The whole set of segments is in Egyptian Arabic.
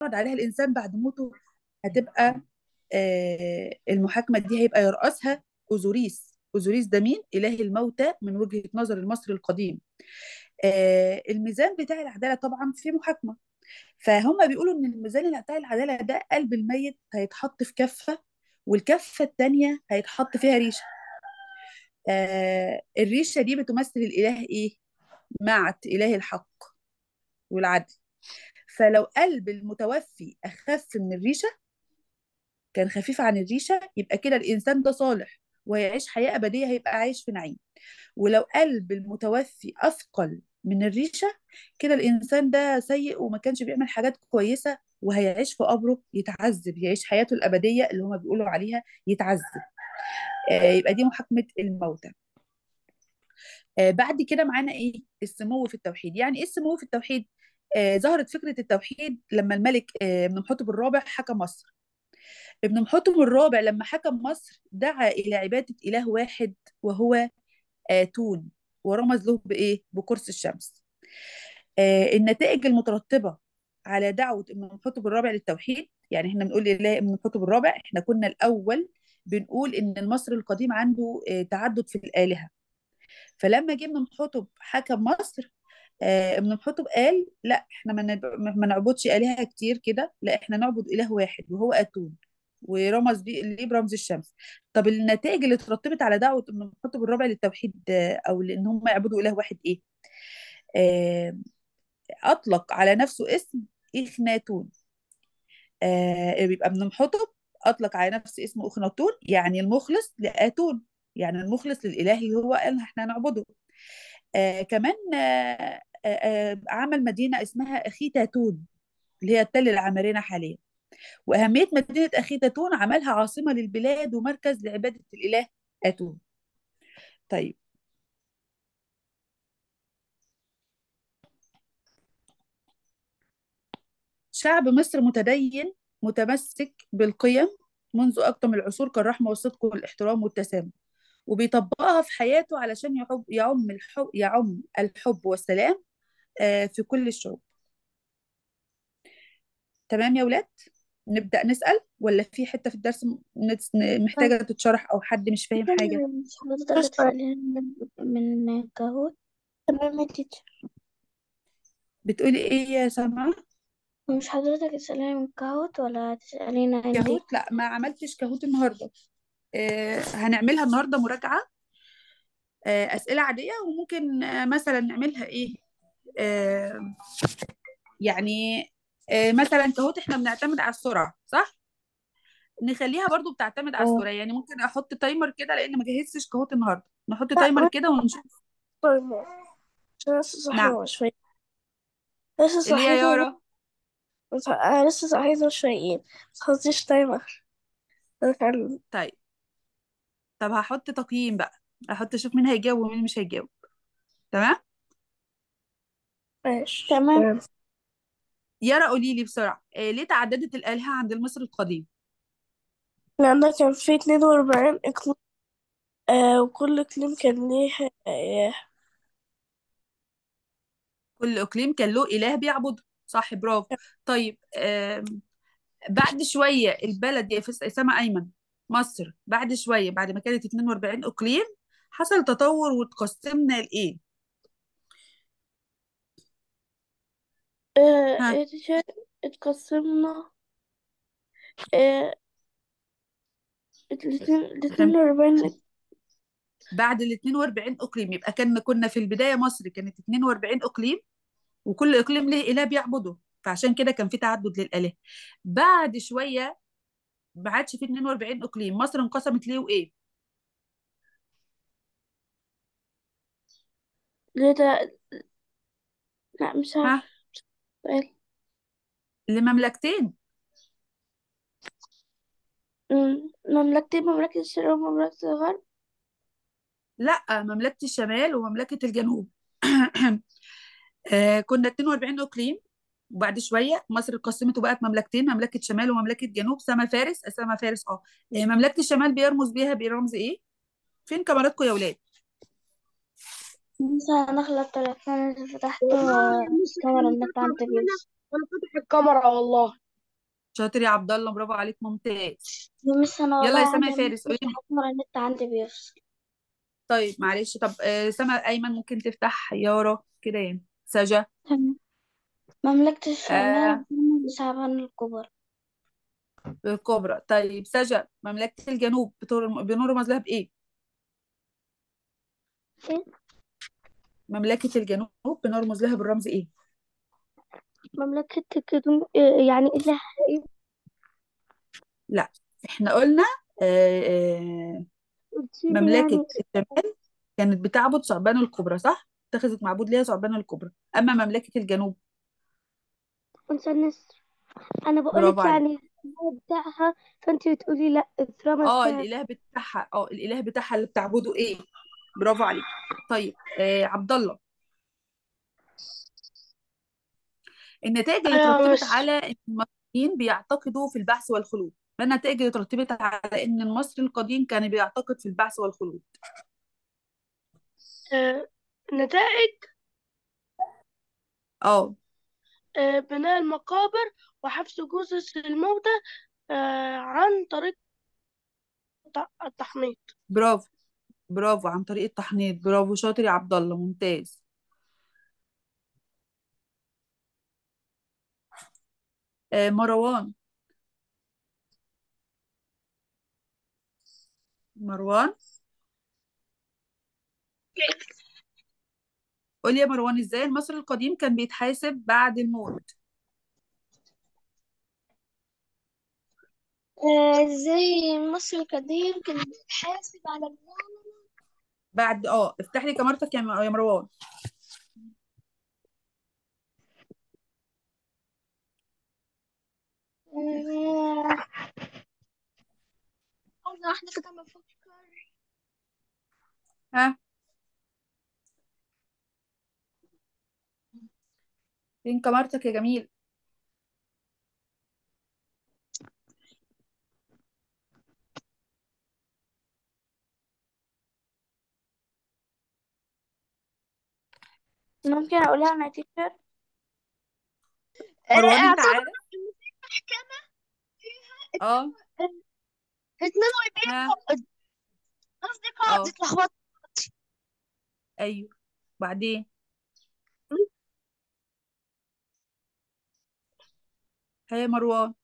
عليها الإنسان بعد موته هتبقى آه، المحاكمة دي هيبقى يرأسها أوزوريس أوزوريس ده مين؟ إله الموتى من وجهة نظر المصري القديم آه، الميزان بتاع العدالة طبعا في محاكمة فهم بيقولوا إن الميزان بتاع العدالة ده قلب الميت هيتحط في كفة والكفة التانية هيتحط فيها ريشة آه الريشة دي بتمثل الإله إيه؟ معت إله الحق والعدل فلو قلب المتوفي أخف من الريشة كان خفيف عن الريشة يبقى كده الإنسان ده صالح وهيعيش حياة أبدية هيبقى عايش في نعيم ولو قلب المتوفي أثقل من الريشة كده الإنسان ده سيء وما كانش بيعمل حاجات كويسة وهيعيش في قبره يتعذب يعيش حياته الأبدية اللي هما بيقولوا عليها يتعذب آه يبقى دي محاكمة الموتى آه بعد كده معانا ايه السمو في التوحيد يعني ايه السمو في التوحيد آه ظهرت فكرة التوحيد لما الملك آه ابن محتب الرابع حكم مصر ابن محتب الرابع لما حكم مصر دعا إلى عبادة إله واحد وهو آتون ورمز له بإيه؟ بقرص الشمس آه النتائج المترتبة على دعوة ابن محتب الرابع للتوحيد يعني احنا بنقول لله ابن محتب الرابع احنا كنا الأول بنقول إن المصري القديم عنده آه تعدد في الآلهة فلما جه ابن محتب حكم مصر آه ابن محتب قال لا احنا ما نب- ما نعبدش آلهة كتير كده لا احنا نعبد إله واحد وهو آتون ورمز بيه ليه برمز الشمس طب النتائج اللي اترتبت على دعوة ابن محتب الرابع للتوحيد آه، او لان هم يعبدوا اله واحد ايه آه، اطلق على نفسه اسم اخناتون آه، يبقى ابن محتب اطلق على نفسه اسم اخناتون يعني المخلص لاتون يعني المخلص للاله اللي هو قال احنا نعبده آه، كمان آه، آه، آه، عمل مدينة اسمها أخيتاتون اللي هي تل العمارنة حاليا وأهمية مدينة أخيتاتون عملها عاصمة للبلاد ومركز لعبادة الإله آتون طيب شعب مصر متدين متمسك بالقيم منذ أقدم العصور كالرحمة والصدق والاحترام والتسامح وبيطبقها في حياته علشان يحب يعم الحب يعم الحب والسلام آه، في كل الشعوب تمام يا ولاد نبدأ نسأل ولا في حتة في الدرس م- نتس- محتاجة تتشرح أو حد مش فاهم حاجة مش حضرتك تسألين من من كهوت تمام يا تيتشر بتقولي إيه يا سما مش حضرتك تسألين من كهوت ولا تسألينا انتي كهوت لا ما عملتش كهوت النهاردة آه، هنعملها النهاردة مراجعة آه، أسئلة عادية وممكن آه، مثلا نعملها إيه آه، يعني آه، مثلا كهوت احنا بنعتمد على السرعة صح؟ نخليها برضو بتعتمد على اه السرعة يعني ممكن احط تايمر كده لان ما جهزتش كهوت النهارده نحط لا تايمر ما كده ونشوف تايمر عشان لسه نعم صاحية شوية لسه اللي هي صاحية يارا بس أنا لسه صاحية شويين بس متحطيش تايمر أنا فعلا طيب طب هحط تقييم بقى احط اشوف مين هيجاوب ومين مش هيجاوب تمام ماشي تمام تمام يارا قولي لي بسرعة آه ليه تعددت الآلهة عند المصري القديم لأن كان في اتنين وأربعين إقليم آه وكل إقليم كان ليه آه كل اقليم كان له إله بيعبده صح برافو طيب آه بعد شوية البلد يا فس- سما أيمن مصر بعد شوية بعد ما كانت 42 اقليم حصل تطور وتقسمنا لإيه آه ها اتش- اتقسمنا آه الاتنين الاتنين كان وأربعين بعد ال 42 اقليم يبقى كان كنا في البدايه مصر كانت 42 اقليم وكل اقليم له اله بيعبده فعشان كده كان في تعدد للاله بعد شويه ما عادش في 42 اقليم مصر انقسمت ليه وايه ليه ده لا مش عارف ها سؤال لمملكتين أمم، مملكتي مملكة الشرق ومملكة الغرب لا مملكه الشمال ومملكه الجنوب آه كنا 42 اقليم وبعد شويه مصر اتقسمت وبقت مملكتين مملكه شمال ومملكه جنوب سما فارس سما فارس اه آه، مملكه الشمال بيرمز بيها برمز ايه فين كاميراتكم يا ولاد لسه داخلة التليفون اللي فتحته والله يا مس كاميرا انا النت فاتحه عن الكاميرا التلفزيون انا فاتح الكاميرا والله شاطر يا عبد الله برافو عليك ممتاز بس انا يلا يا والله سما عندي يا فارس مشكلة قولي لي. لحد مرة النت عندي بيفصل طيب معلش طب آه سما ايمن ممكن تفتح يارا كده يعني سجا تمام. مملكة الشمال آه بترمز لشعبان الكبرى الكبرى طيب سجا مملكة الجنوب بتر- بنرمز لها بايه إيه؟ مملكة الجنوب بنرمز لها بالرمز ايه مملكة الجنوب إيه يعني إله إيه؟ لا احنا قلنا آه آه قلتيلي مملكة يعني الشمال كانت بتعبد ثعبان الكبرى صح اتخذت معبود ليها ثعبان الكبرى اما مملكة الجنوب أنثى النسر أنا برافو بقولك عليك يعني الإله بتاعها فأنتي بتقولي لأ اترمز اه لها الاله بتاعها اه الاله بتاعها اللي بتعبده ايه برافو عليك طيب آه عبد الله النتائج اللي أيوة يا ترتبت مس على ان المصريين بيعتقدوا في البعث والخلود ما النتائج اللي ترتبت على ان المصري القديم كان بيعتقد في البعث والخلود آه، نتائج اه آه، بناء المقابر وحبس جثث الموتى آه، عن طريق الت- التحنيط برافو برافو عن طريق التحنيط برافو شاطر يا عبد الله ممتاز آه مروان مروان قول لي يا مروان ازاي المصري القديم كان بيتحاسب بعد الموت آه، زي مصر القديم كان بيتحاسب على المال بعد اه افتح لي كاميرتك يا م- يا مروان آه، أول واحدة كده بفكر ها فين كاميرتك يا جميل ممكن أقولها أنا تيشر مروان انت اعتقد عارف إن في محكمة فيها اه 42 ها قائد قصدي قائد اه اتلخبطت ايوه بعدين هي مروان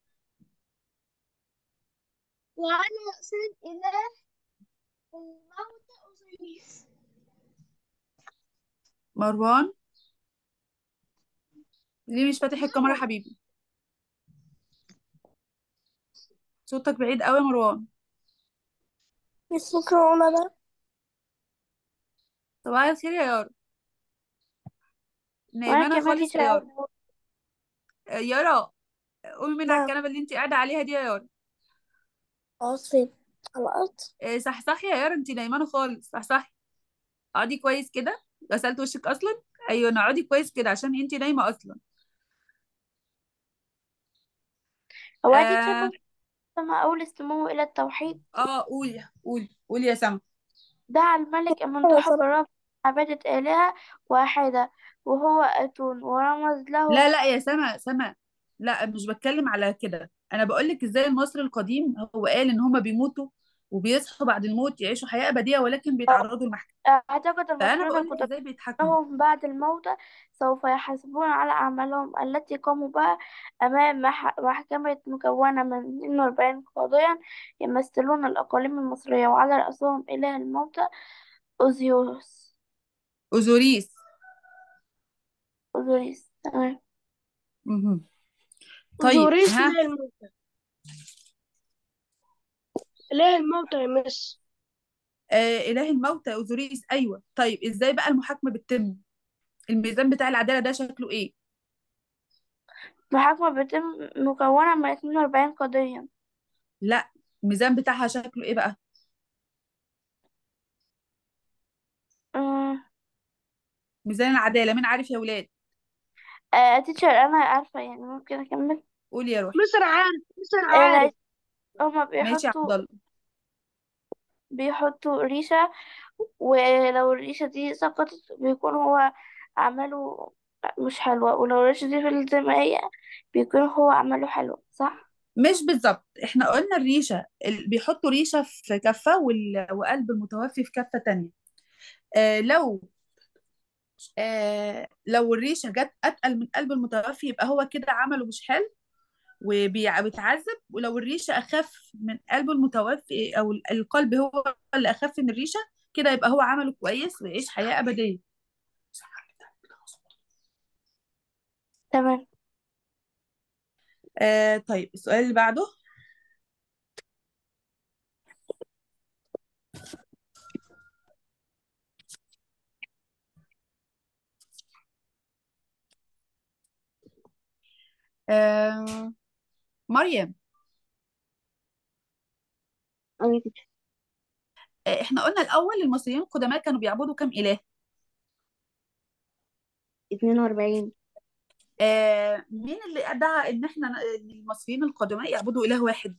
وعلى رأسهم إله الموت أوزيريس مروان ليه مش فاتح الكاميرا يا حبيبي صوتك بعيد قوي يا مروان بس ممكن أقول أنا صباح الخير يا يارا وأنا نايمانة كمان خالص تيشر يا يارا أول آه، يارا قومي من على نعم الكنبة اللي انت قاعدة عليها دي يا يارا خلاص فين على الأرض آه، صحصحي يا يارا انت نايمانة خالص صحصحي اقعدي كويس كده غسلت وشك اصلا ايوه اقعدي كويس كده عشان انت نايمة اصلا هو تيشر اه بس لما أول استمعوا إلى التوحيد اه قولي قولي قولي يا سما دعا الملك أيوة أمنتحب سامع الرب عبادة آلهة واحدة وهو أتون ورمز له لا لا يا سما سما لا مش بتكلم على كده انا بقول لك ازاي المصري القديم هو قال ان هما بيموتوا وبيصحوا بعد الموت يعيشوا حياة أبدية ولكن بيتعرضوا لمحكمة اعتقد فأنا المصريون بقول لك القدماء ازاي بيتحاكموا أنهم بعد الموت سوف يحاسبون على أعمالهم التي قاموا بها أمام مح- محكمة مكونة من 42 قاضيا يمثلون الأقاليم المصرية وعلى رأسهم إله الموتى أوزيوس أوزوريس أوزوريس تمام مهم. طيب أوزوريس ها إله الموتى إله الموتى يا مس آه إله الموتى أوزوريس أيوه طيب ازاي بقى المحاكمة بتتم الميزان بتاع العدالة ده شكله ايه محاكمة بتم مكونة من 42 قضية لا الميزان بتاعها شكله ايه بقى أمم، ميزان العدالة مين عارف يا ولاد آه تيتشر أنا عارفة يعني ممكن أكمل قولي يا روحي مصر عارف مصر آه عارف هما ماشي يا عبد بيحطوا الله بيحطوا ريشة ولو الريشة دي سقطت بيكون هو عمله مش حلوة ولو الريشة دي فضلت زي ما هي بيكون هو عمله حلو صح مش بالظبط احنا قلنا الريشة ال- بيحطوا ريشة في كفة وال- وقلب المتوفي في كفة تانية آه لو آه لو الريشة جت أتقل من قلب المتوفي يبقى هو كده عمله مش حلو وبيتعذب ولو الريشة أخف من قلب المتوفي أو ال- القلب هو اللي أخف من الريشة كده يبقى هو عمله كويس ويعيش حياة أبدية تمام آه طيب السؤال اللي بعده آه مريم آه احنا قلنا الأول المصريين القدماء كانوا بيعبدوا كم إله 42 آه مين اللي ادعى ان احنا ان المصريين القدماء يعبدوا اله واحد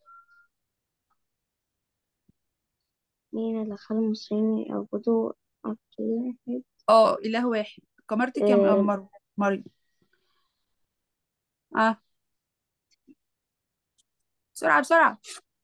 مين اللي خلى المصريين يعبدوا أرض واحد اه اله واحد كمرتك يا آه، مر مريم اه بسرعه بسرعه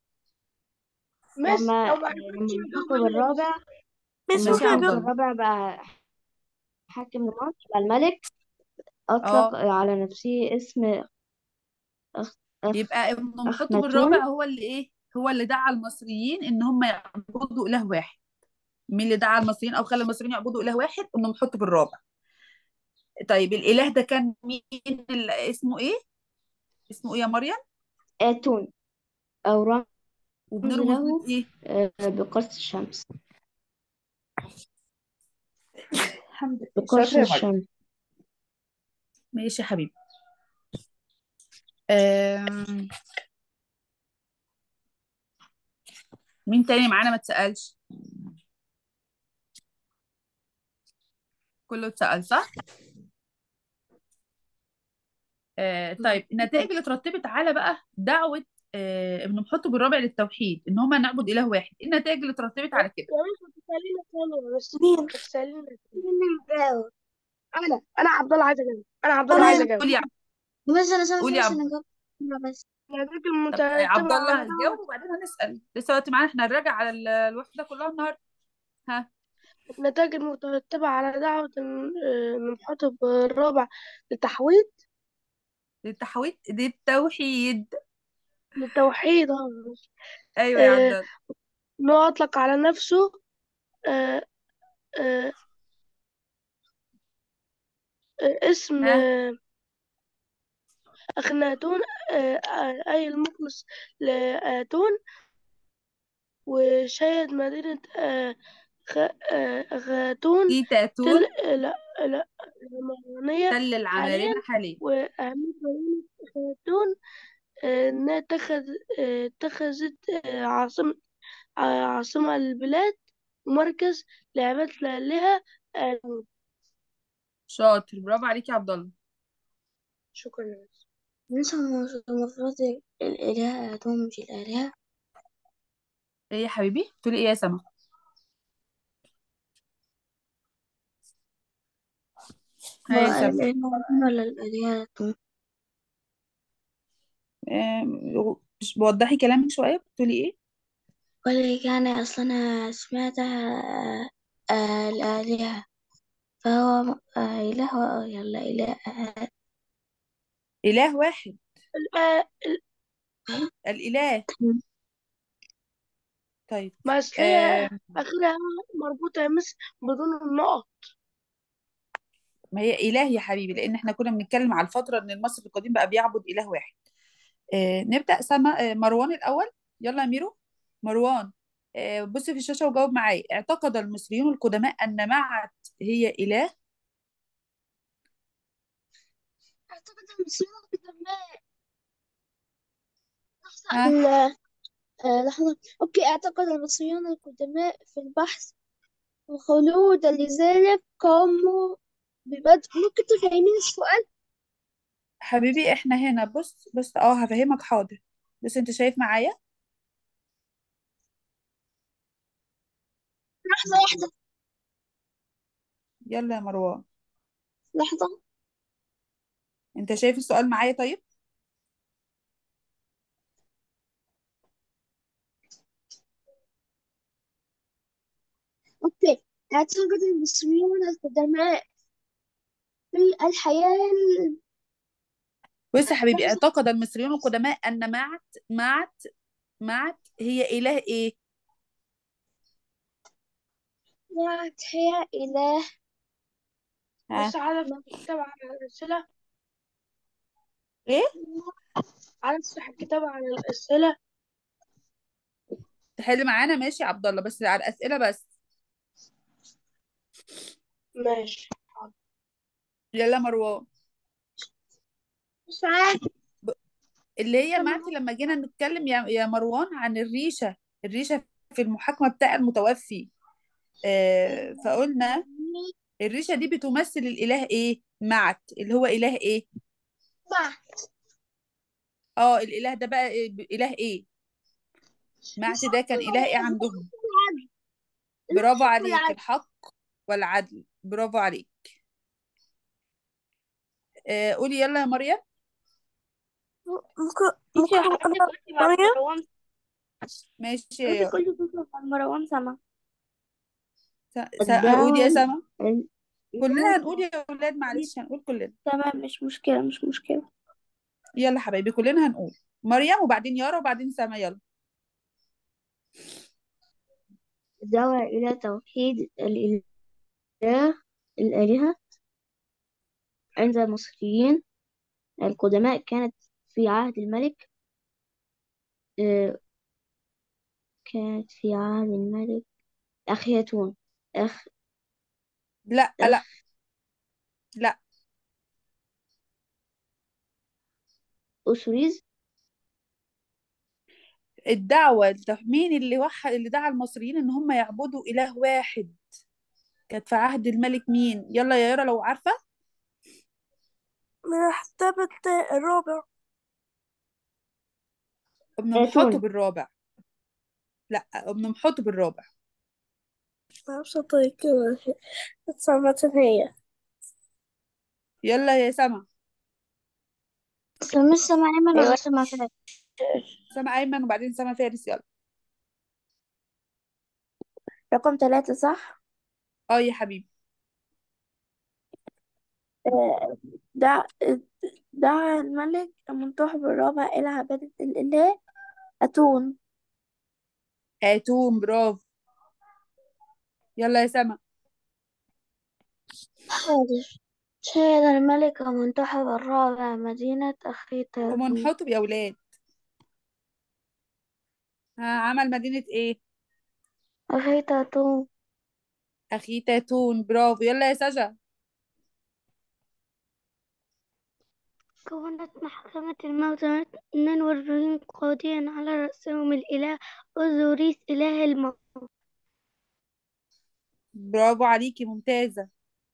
مس لما لو ما لما عرفتش الحكم نجاوب عليها الرابع مس لما ماشي يا ممكن عبد الحكم اجاوب الله الرابع بقى حاكم لمصر بقى الملك أطلق اه على نفسه اسم أخ أخ يبقى ابن محطب أخناتون الرابع هو اللي ايه هو اللي دعا المصريين ان هم يعبدوا اله واحد مين اللي دعا المصريين او خلى المصريين يعبدوا اله واحد ابن محطب الرابع طيب الاله ده كان مين اللي اسمه ايه اسمه ايه يا مريم آتون أو رمز وبنرمز له له ايه آه، بقرص الشمس الحمد لله بقرص شاطره يا مريم الشمس ماشي يا حبيبي آم، مين تاني معانا ما اتسألش كله اتسأل صح آه طيب النتائج اللي اترتبت على بقى دعوة آه ابن محطب الرابع للتوحيد ان هما نعبد اله واحد ايه النتائج اللي اترتبت على كده يا مس بتسألينا تاني يا مس مين بتسألينا تاني انا انا عبد الله عايز اجاوب انا عبد الله عايز أنا اجاوب قول يا بس أنا سامع قول يا بس عبد أنا جاوبت مرة بس النتائج طب آه، عبد المترتبة الله على هتجاوب وبعدين هنسأل لسه وقت معانا احنا هنراجع على ال- الوحدة كلها النهارده ها النتائج المترتبة على دعوة المحاطب الرابع للتحويد للتحويد دي التوحيد للتوحيد ايوه يا عبد آه، الله إنه أطلق على نفسه آه، آه، آه، اسم ها آه، أخناتون آه، آه، أي المخلص لآتون وشيد مدينة آه، خ- آه، خاتون في تاتون تل آه، لا لا العمرانية تل حاليا العمالين حاليا وأهمية مدينة خاتون آه، إنها اتخذ آه، اتخذت آه، عاصمة آه، عاصمة البلاد ومركز لعبادة الآلهة آمين شاطر برافو عليك يا عبد الله شكرا يا مس. بس هو المفروض الآلهة أتوم مش الآلهة ايه يا حبيبي تقولي ايه يا سما هو هاي يا سما الآلهة أتوم ولا الآلهة أتوم آم، مش بوضحي كلامك شوية بتقولي ايه ولا يعني أصلا أنا سمعتها آه، آه، الآلهة فهو آه، إله يلا إله آه، إله واحد الآ- ال- الإله طيب بس هي آم، آخرها مربوطة يا مس بدون النقط ما هي إله يا حبيبي لأن احنا كنا بنتكلم على الفترة إن المصري القديم بقى بيعبد إله واحد آه، نبدأ سما آه، مروان الأول يلا يا ميرو مروان آه، بص في الشاشة وجاوب معايا اعتقد المصريون القدماء أن معت هي إله أعتقد المصريين القدماء لحظة ها ال- آه، لحظة أوكي اعتقد المصريون القدماء في البحث وخلود لذلك قاموا ببدء ممكن تفهمين السؤال حبيبي احنا هنا بص بص اه هفهمك حاضر بص انت شايف معايا لحظة واحدة يلا يا مروان لحظة انت شايف السؤال معايا طيب أوكي اعتقد المصريون القدماء في الحياة بص يا حبيبي اعتقد المصريون القدماء ان معت معت معت هي اله ايه المعت هي إله ها بس عارف الكتاب على الأسئلة ايه عارف صح الكتاب على الأسئلة تحل معانا ماشي يا عبد الله بس على الاسئله بس ماشي يلا مروان مش عارف اللي هي معتي لما جينا نتكلم يا يا مروان عن الريشه الريشه في المحاكمه بتاع المتوفي آه فقلنا الريشه دي بتمثل الاله ايه معت اللي هو اله ايه معت اه الاله ده بقى إيه؟ اله ايه معت ده كان اله ايه عندهم برافو عليك والعدل. الحق والعدل برافو عليك آه قولي يلا يا مريم ممكن ماشي يا ممكن حبيبتي أنا قولي بعد مريم مروان ماشي يا قولي يارا كل فكرة عن مروان سما س- س- قولي يا سما ال- كلنا هنقول يا اولاد معلش هنقول كلنا تمام مش مشكلة مش مشكلة يلا حبايبي كلنا هنقول مريم وبعدين يارا وبعدين سما يلا الدعوة إلى توحيد الإله الآلهة عند المصريين القدماء كانت في عهد الملك آه، كانت في عهد الملك أخيتون أخ لا لا أخ لا أوسوريس الدعوة التف- مين اللي وحد اللي دعا المصريين ان هم يعبدوا اله واحد كانت في عهد الملك مين يلا يا يارا لو عارفة من الكتاب الرابع ابن آتون محاطب الرابع لا ابن محاطب الرابع معرفش أطيق كده بس عامة هي يلا يا سما مش سامع أيمن ولا أيوة سامع فارس سما ايمن وبعدين سما فارس يلا رقم ثلاثة صح اه يا حبيبي آه، دع دعا الملك المنتخب الرابع إلى عبادة الإله أتون اتون برافو يلا يا سما حاضر شهد الملك المنتخب الرابع مدينة أخيتاتون ومنحطب يا ولاد ها عمل مدينة ايه أخيتاتون اخي تاتون برافو يلا يا سجا كونت محكمة الموتى 42 قاضيا على رأسهم الإله أوزوريس إله الموت برافو عليكي ممتازة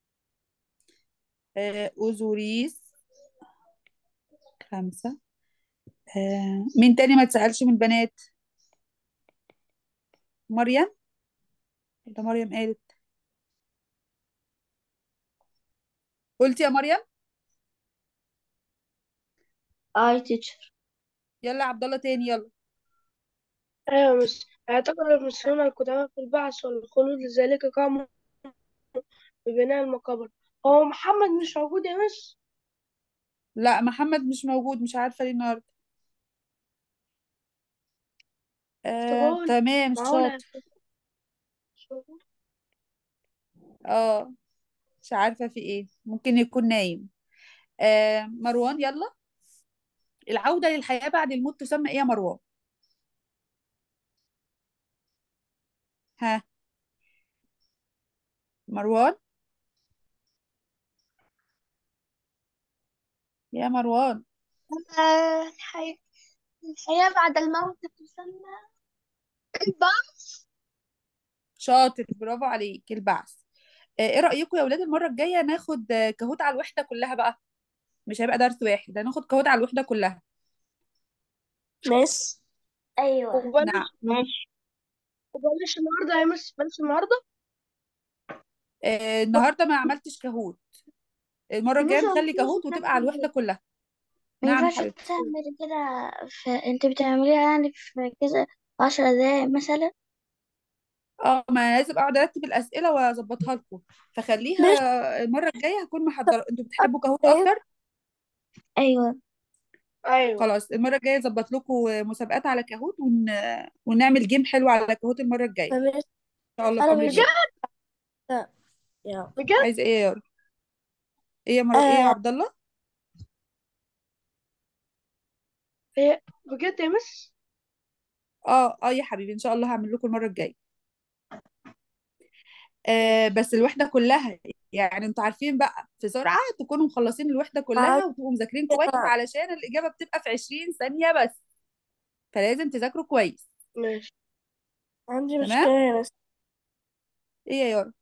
آه أوزوريس خمسة آه مين تاني ما تسألش من البنات مريم ده مريم قالت قلت يا مريم I teacher يلا عبد الله تاني يلا أيوة بس اعتقد المصريون القدماء في البعث والخلود لذلك قاموا ببناء المقابر هو محمد مش موجود يا مس لا محمد مش موجود مش عارفة ليه النهاردة آه اشتغل تمام معقولة شاطر اه مش عارفة في ايه ممكن يكون نايم آه مروان يلا العودة للحياة بعد الموت تسمى ايه يا مروان ها مروان يا مروان آه، الحياة الحياة بعد الموت تسمى البعث شاطر برافو عليك البعث آه، ايه رأيكم يا ولاد المرة الجاية ناخد آه، كهوت على الوحدة كلها بقى مش هيبقى درس واحد هناخد كهوت على الوحدة كلها مس أيوة وبلاش نعم ماشي وبلاش النهاردة يا مس بلاش النهاردة آه، النهاردة ما عملتش كهوت المرة الجاية مش نخلي كهوت وتبقى على الوحدة كلها ما نعم يا ينفعش حبيبتي تعمل كده في... انت بتعمليها يعني في كذا عشر دقايق مثلا اه ما أنا لازم اقعد ارتب الاسئله واظبطها لكم فخليها المره الجايه هكون محضره انتوا بتحبوا كهوت اكتر ايوه ايوه خلاص المره الجايه اظبط لكم مسابقات على كهوت ون... ونعمل جيم حلو على كهوت المره الجايه ان مش شاء الله انا بامر مش الله يا بجد عايز ايه يا يارا ايه يا مر... ايه يا آه عبد الله هي بجد يا مس اه اه يا حبيبي ان شاء الله هعمل لكم المره الجايه آه بس الوحده كلها يعني انتوا عارفين بقى في سرعه تكونوا مخلصين الوحده كلها عندي وتبقوا مذاكرين كويس علشان الاجابه بتبقى في 20 ثانيه بس فلازم تذاكروا كويس ماشي عندي تمام مشكلة بس ايه يا يارا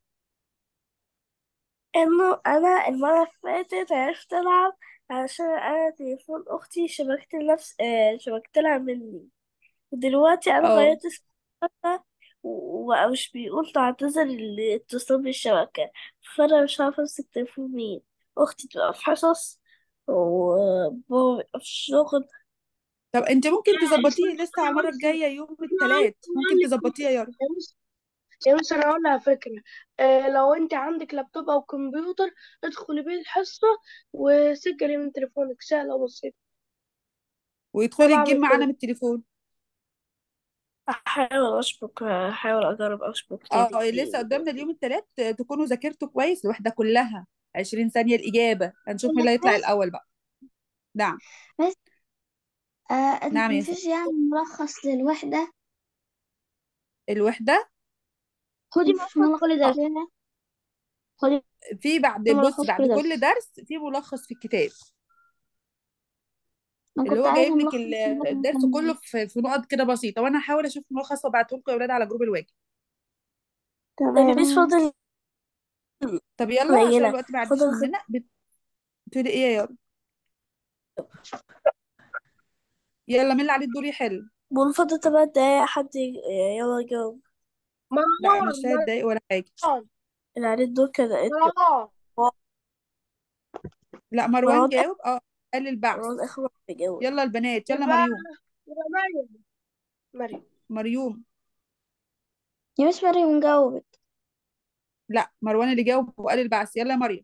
انه انا المرة اللي فاتت عرفت العب علشان انا تليفون اختي شبكت نفس آه شبكت لها مني ودلوقتي انا اه غيرت الشبكة و- وبقى مش بيقول تعتذر الاتصال بالشبكة فانا مش عارفة امسك تليفون مين اختي تبقى في حصص وبابا بيبقى في الشغل طب انت ممكن تظبطيه لسه على المره الجايه يوم الثلاث ممكن تظبطيه يا يارا يا مس يا مس انا اقول لها فكره آه لو انت عندك لابتوب او كمبيوتر ادخلي بيه الحصه وسجلي من تليفونك سهله وبسيطه انا ويدخلي الجيم بعمل معانا كده من التليفون احاول اشبك احاول اجرب اشبك اه تاني لسه قدامنا اليوم الثلاث تكونوا ذاكرتوا كويس الوحده كلها 20 ثانيه الاجابه هنشوف مين اللي هيطلع بس الاول بقى نعم بس آه نعم يا ستي مفيش يعني ملخص للوحدة الوحده خدي مفيش ملخص كل ملخص درس لنا خدي في بعد بص ملخص بعد كل كل درس درس في ملخص في الكتاب انا اللي كنت هو عايزة جايب لك ملخص ال- للوحدة الدرس كله في في نقط كده بسيطه وانا هحاول اشوف ملخص وابعته لكم يا اولاد على جروب الواجب تمام مش تمام فاضل طب يلا عشان قليلة الوقت ما يعديش فاضل ست مننا بت- بتقولي ايه يا يارا يلا مين اللي عليه الدور يحل بقول فاضل تلات دقايق حد ي- يلا جاوب لا مروان مش ثلاث دقايق ولا حاجه مروان اللي عليه الدور كده انت مروان لا مروان مروان جاوب اه قال البعث مروان آخر واحد بيجاوب يلا البنات يلا يبقى مريوم يبقى مريم مريم مريوم يا مش مريم جاوبت لا مروان اللي جاوب وقال البعث يلا يا مريم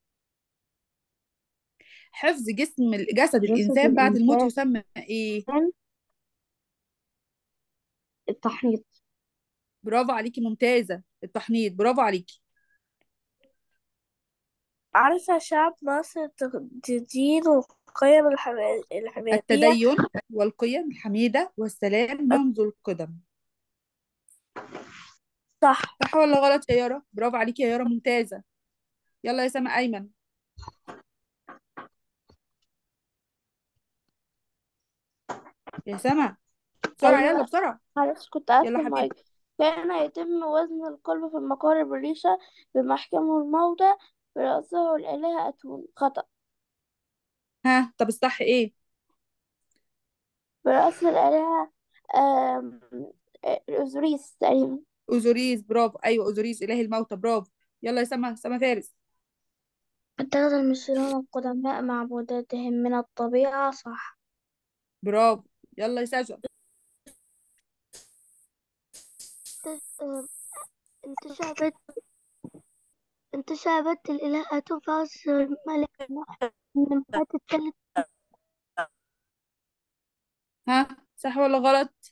حفظ جسم جسد جسد الإنسان بعد الموت الإنسان يسمى إيه؟ التحنيط برافو عليكي ممتازة التحنيط برافو عليكي عارفة شعب مصر الدين والقيم الحما- الحمادية التدين والقيم الحميدة والسلام منذ القدم صح صح ولا غلط يا يارا؟ برافو عليكي يا يارا ممتازة يلا يا سما أيمن يا سما بسرعة يلا أيوة بسرعة معلش كنت قافلة يلا حبيبي المايك كان يتم وزن القلب في المقابر بالريشة بمحكمه الموتى برأسه الآلهة أتون خطأ ها طب الصح إيه؟ برأس الآلهة آم، أوزوريس تقريبا أوزوريس برافو أيوة أوزوريس إله الموتى برافو يلا يا سما سما فارس اتخذ المصريون القدماء معبوداتهم من الطبيعة صح برافو يلا يا سجا انتشرت انتشرت الإله أتون فارس الملك نوح من بعد الثالث ها صح ولا غلط؟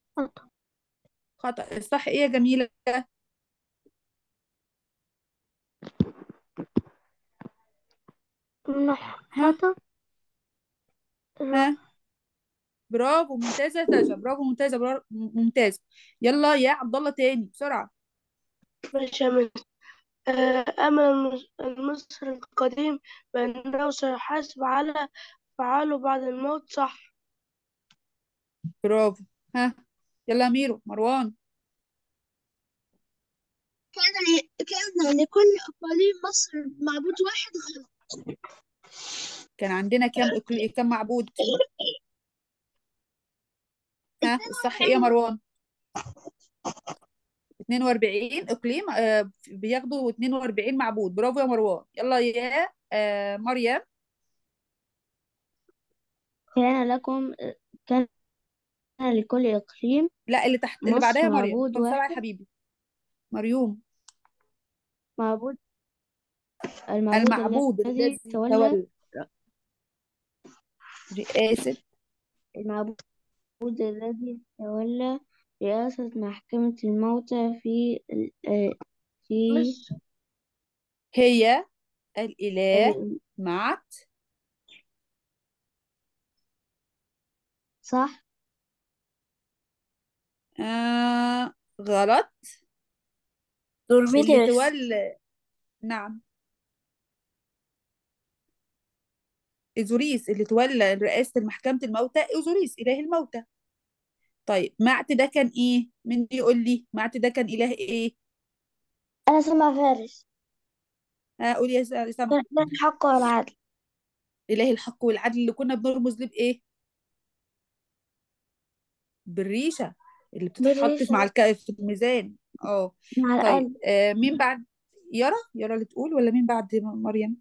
خطأ الصح إيه يا جميلة؟ نوح ها خطأ ها برافو ممتازة يا سجا برافو ممتازة برافو ممتازة يلا يا عبد الله تاني بسرعة ماشي يا مس آه، أمن المس- المصري القديم بأنه سيحاسب على أفعاله بعد الموت صح برافو ها يلا يا ميرو مروان كان كان لكل أقاليم مصر معبود واحد غلط كان عندنا كام إقلي... كام معبود ها الصح ايه يا مروان 42 اقليم آه بياخدوا 42 معبود برافو يا مروان يلا يا آه مريم كان لكم كان لكل إقليم لا اللي تحت اللي مصر بعدها يا مريم معبود طب سبعة يا واحد حبيبي مريوم معبود المعبود المعبود الذي الذي تولى تولى رئاسة المعبود الذي تولى رئاسة محكمة الموتى في ال- آه، في مس هي الإله ال- معت صح آه غلط اللي دورميترس تولى نعم إيزوريس اللي تولى رئاسة محكمة الموتى إيزوريس إله الموتى طيب معت ده كان إيه؟ مين يقول لي معت ده كان إله إيه؟ أنا سمع فارس ها قولي يا س- يا سما لا الحق والعدل إله الحق والعدل اللي كنا بنرمز له بإيه؟ بالريشة اللي بتتحط بالريشة مع الك... في الميزان اه مع طيب القلب آه مين بعد يارا يارا اللي تقول ولا مين بعد م- مريم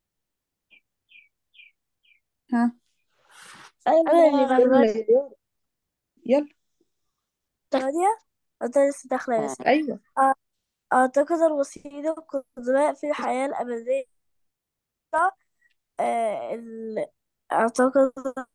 ها أنا اللي بعد يلا يا يارا يلا ثانية أنا لسه داخلة بس ايوه أ- أعتقد الوسيلة القدماء في الحياة الأبدية آه، ال... أعتقد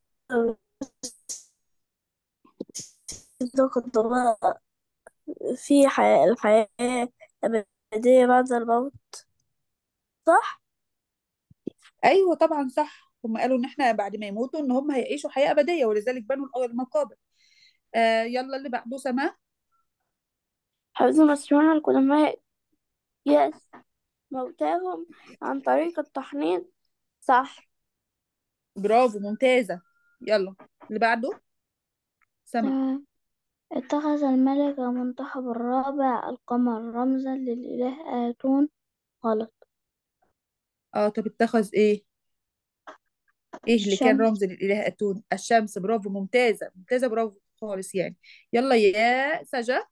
الوسيلة القدماء في حياة الحياة الأبدية بعد الموت صح؟ ايوه طبعا صح هم قالوا ان احنا بعد ما يموتوا ان هم هيعيشوا حياة أبدية ولذلك بنوا الأ- المقابر آه يلا اللي بعده سما حفظ المصريون القدماء يأس موتاهم عن طريق التحنيط صح برافو ممتازة يلا اللي بعده سما تمام اتخذ الملك المنتخب الرابع القمر رمزا للإله آتون غلط اه طب اتخذ ايه ايه اللي كان الشمس رمز للإله أتون الشمس برافو ممتازة ممتازة برافو خالص يعني يلا يا سجا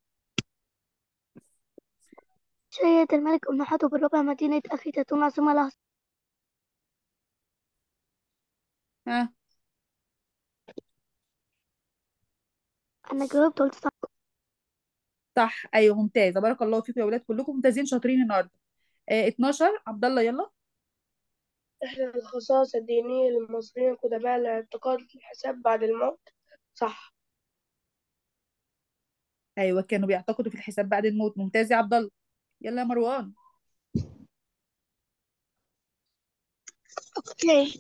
شيد الملك أمنحته بالربع مدينة أخيتاتون عاصمة لها ها أنا جاوبت قلت صح صح ايوه ممتازة بارك الله فيكم يا ولاد كلكم ممتازين شاطرين النهارده آه 12 عبد الله يلا إحدى الخصائص الدينية للمصريين القدماء الاعتقاد في الحساب بعد الموت صح ايوه كانوا بيعتقدوا في الحساب بعد الموت ممتاز يا عبد الله يلا يا مروان اوكي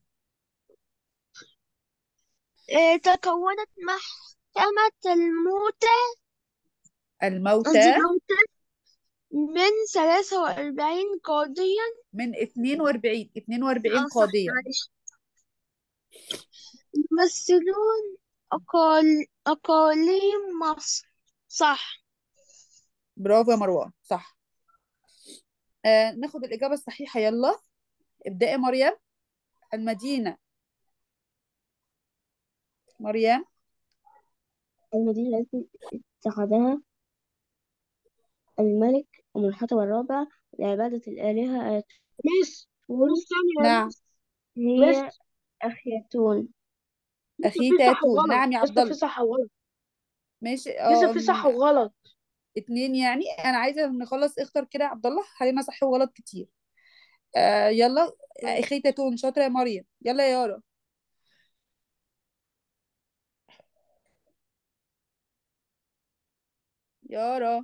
إيه، تكونت محكمة الموتى الموتى الموتى من 43 قاضيا من 42 42 اه صح قاضية معلش يمثلون أقال أقاليم مصر صح برافو يا مروان صح آه ناخد الإجابة الصحيحة يلا ابدأي يا مريم المدينة مريم المدينة التي اتخذها الملك أمنحتب الرابع لعبادة الآلهة مس آتون مس ثانية نعم هي مس أخيتون لسه أخي في صح تاتون وغلط نعم يا عبد لسه في الله صح وغلط ماشي لسه اه في صح م- وغلط اتنين يعني أنا عايزة نخلص اختر كده يا عبد الله علينا صح وغلط كتير آه يلا أخي تاتون شاطرة يا مريم يلا يا يارا يارا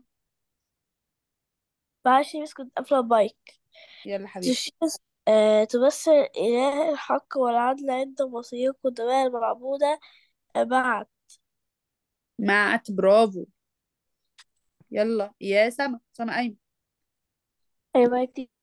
معلش بس كنت قافلة المايك يلا حبيبي تشيس آه تمثل إله الحق والعدل عند مصير القدماء المعبودة بعد معت برافو يلا يا سما سما أيمن أيوة دي